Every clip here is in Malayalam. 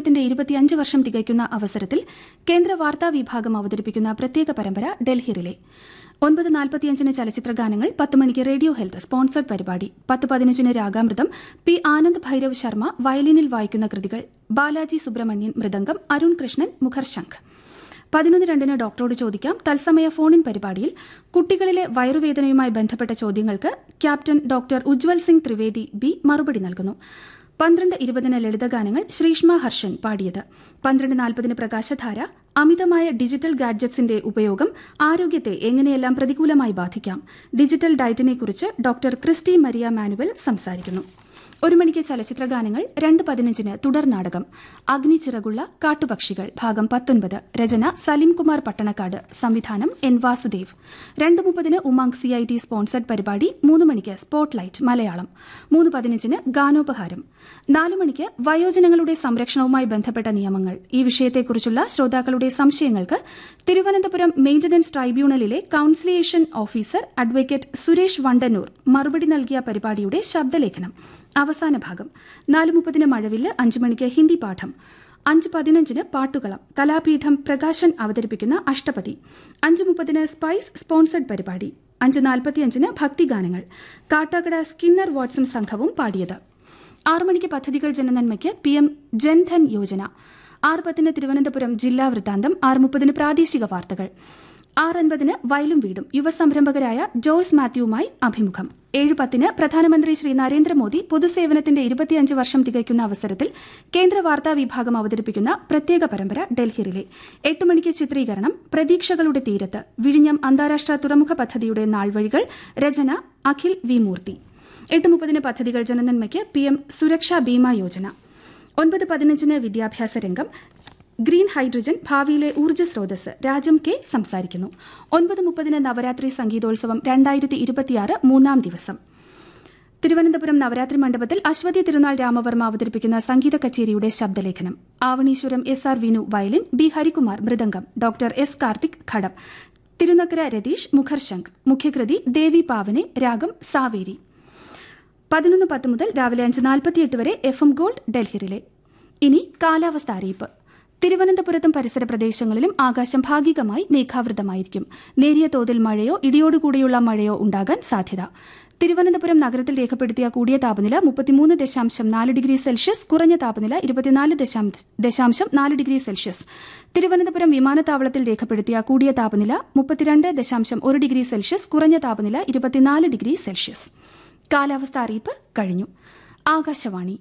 പൊതുസേവനത്തിന്റെ ഇരുപത്തിയഞ്ച് വർഷം തികയ്ക്കുന്ന അവസരത്തിൽ കേന്ദ്ര വാർത്താ വിഭാഗം അവതരിപ്പിക്കുന്ന പ്രത്യേക പരമ്പര ഡൽഹി റിലേ ഒൻപത് നാൽപ്പത്തിയഞ്ചിന് ചലച്ചിത്ര ഗാനങ്ങൾ പത്ത് മണിക്ക് റേഡിയോ ഹെൽത്ത് സ്പോൺസർഡ് പരിപാടി പത്ത് പതിനഞ്ചിന് രാഗാമൃതം പി ആനന്ദ് ഭൈരവ് ശർമ്മ വയലിനിൽ വായിക്കുന്ന കൃതികൾ ബാലാജി സുബ്രഹ്മണ്യൻ മൃദംഗം അരുൺ കൃഷ്ണൻ മുഖർശംഖ് പതിനൊന്ന് രണ്ടിന് ഡോക്ടറോട് ചോദിക്കാം തത്സമയ ഫോണിൻ പരിപാടിയിൽ കുട്ടികളിലെ വയറുവേദനയുമായി ബന്ധപ്പെട്ട ചോദ്യങ്ങൾക്ക് captain doctor Ujjwal Singh Trivedi B മറുപടി നൽകുന്നു പന്ത്രണ്ട് ഇരുപതിന് ലളിതഗാനങ്ങൾ ശ്രീഷ്മ ഹർഷൻ പാടിയത് പന്ത്രണ്ട് നാൽപ്പതിന് പ്രകാശധാര അമിതമായ ഡിജിറ്റൽ ഗാഡ്ജറ്റ്സിന്റെ ഉപയോഗം ആരോഗ്യത്തെ എങ്ങനെയെല്ലാം പ്രതികൂലമായി ബാധിക്കാം ഡിജിറ്റൽ ഡയറ്റിനെക്കുറിച്ച് ഡോക്ടർ ക്രിസ്റ്റി മരിയ മാനുവൽ സംസാരിക്കുന്നു ഒരു മണിക്ക് ചലച്ചിത്ര ഗാനങ്ങൾ രണ്ട് പതിനഞ്ചിന് തുടർ നാടകം അഗ്നിച്ചിറകുള്ള കാട്ടുപക്ഷികൾ ഭാഗം പത്തൊൻപത് രചന സലീം കുമാർ പട്ടണക്കാട് സംവിധാനം എൻ വാസുദേവ് രണ്ട് മുപ്പതിന് Umang C I T sponsored പരിപാടി മൂന്ന് മണിക്ക് സ്പോട്ട്ലൈറ്റ് മലയാളം മൂന്ന് പതിനഞ്ചിന് ഗാനോപഹാരം നാലു മണിക്ക് വയോജനങ്ങളുടെ സംരക്ഷണവുമായി ബന്ധപ്പെട്ട നിയമങ്ങൾ ഈ വിഷയത്തെക്കുറിച്ചുള്ള ശ്രോതാക്കളുടെ സംശയങ്ങൾക്ക് തിരുവനന്തപുരം മെയിന്റനൻസ് ട്രൈബ്യൂണലിലെ conciliation officer advocate Suresh Vandannur മറുപടി നൽകിയ പരിപാടിയുടെ ശബ്ദലേഖനം അവസാന ഭാഗം നാല് മുപ്പതിന് മഴവില്ല് അഞ്ചു മണിക്ക് ഹിന്ദി പാഠം അഞ്ച് പതിനഞ്ചിന് പാട്ടുകളം കലാപീഠം പ്രകാശൻ അവതരിപ്പിക്കുന്ന അഷ്ടപതി അഞ്ച് മുപ്പതിന് സ്പൈസ് സ്പോൺസർഡ് പരിപാടി അഞ്ച് നാൽപ്പത്തിയഞ്ചിന് ഭക്തിഗാനങ്ങൾ കാട്ടാക്കട സ്കിന്നർ വാട്സൺ സംഘവും പാടിയത് ആറു മണിക്ക് പദ്ധതികൾ ജനനന്മയ്ക്ക് പി എം ജൻധൻ യോജന ആറ് പത്തിന് തിരുവനന്തപുരം ജില്ലാ വൃത്താന്തം ആറ് മുപ്പതിന് പ്രാദേശിക വാർത്തകൾ ആറ് അൻപതിന് വയലും വീടും യുവസംരംഭകരായ ജോയ്സ് മാത്യുവുമായി അഭിമുഖം ഏഴ് പത്തിന് പ്രധാനമന്ത്രി ശ്രീ നരേന്ദ്രമോദി പൊതുസേവനത്തിന്റെ ഇരുപത്തിയഞ്ച് വർഷം തികയ്ക്കുന്ന അവസരത്തിൽ കേന്ദ്ര വാർത്താ വിഭാഗം അവതരിപ്പിക്കുന്ന പ്രത്യേക പരമ്പര ഡൽഹിയിലെ എട്ട് മണിക്ക് ചിത്രീകരണം പ്രതീക്ഷകളുടെ തീരത്ത് വിഴിഞ്ഞം അന്താരാഷ്ട്ര തുറമുഖ പദ്ധതിയുടെ നാൾവഴികൾ രചന അഖിൽ വി മൂർത്തി എട്ട് മുപ്പതിന് പദ്ധതികൾ ജനനന്മയ്ക്ക് പി എം സുരക്ഷാ ബീമ യോജന ഒൻപത് പതിനഞ്ചിന് വിദ്യാഭ്യാസ രംഗം ഗ്രീൻ ഹൈഡ്രജൻ ഭാവിയിലെ ഊർജ്ജ സ്രോതസ് രാജം കെ സംസാരിക്കുന്നു ഒൻപത് മുപ്പതിന് നവരാത്രി സംഗീതോത്സവം രണ്ടായിരത്തി ഇരുപത്തിയാറ് മൂന്നാം ദിവസം തിരുവനന്തപുരം നവരാത്രി മണ്ഡപത്തിൽ അശ്വതി തിരുനാൾ രാമവർമ്മ അവതരിപ്പിക്കുന്ന സംഗീത കച്ചേരിയുടെ ശബ്ദലേഖനം Avaneeswaram S R Vinu violin B Harikumar mridangam doctor S Karthik ghatam Thirunakkara Ratheesh മുഖർശങ്ക് മുഖ്യകൃതി ദേവി പാവനെ രാഗം സാവേരി പതിനൊന്ന് പത്ത് മുതൽ രാവിലെ അഞ്ച് നാൽപ്പത്തിയെട്ട് വരെ എഫ് എം ഗോൾഡ് ഡൽഹിയിലെ ഇനി കാലാവസ്ഥ അറിയിപ്പ് തിരുവനന്തപുരത്തും പരിസര പ്രദേശങ്ങളിലും ആകാശം ഭാഗികമായി മേഘാവൃതമായിരിക്കും നേരിയ തോതിൽ മഴയോ ഇടിയോടുകൂടിയുള്ള മഴയോ ഉണ്ടാകാൻ സാധ്യത തിരുവനന്തപുരം നഗരത്തിൽ രേഖപ്പെടുത്തിയ കൂടിയ താപനില മുപ്പത്തിമൂന്ന് ദശാംശം നാല് ഡിഗ്രി സെൽഷ്യസ് കുറഞ്ഞ താപനില ഇരുപത്തിനാല് ദശാംശം നാല് ഡിഗ്രി സെൽഷ്യസ് തിരുവനന്തപുരം വിമാനത്താവളത്തിൽ രേഖപ്പെടുത്തിയ കൂടിയ താപനില മുപ്പത്തിരണ്ട് ദശാംശം ഒരു ഡിഗ്രി സെൽഷ്യസ് കുറഞ്ഞ താപനില ഇരുപത്തിനാല് ഡിഗ്രി സെൽഷ്യസ് കാലാവസ്ഥ അറിയിപ്പ് കഴിഞ്ഞു ആകാശവാണി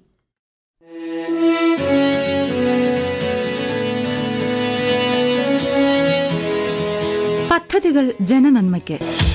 പദ്ധതികൾ ജനനന്മയ്ക്ക്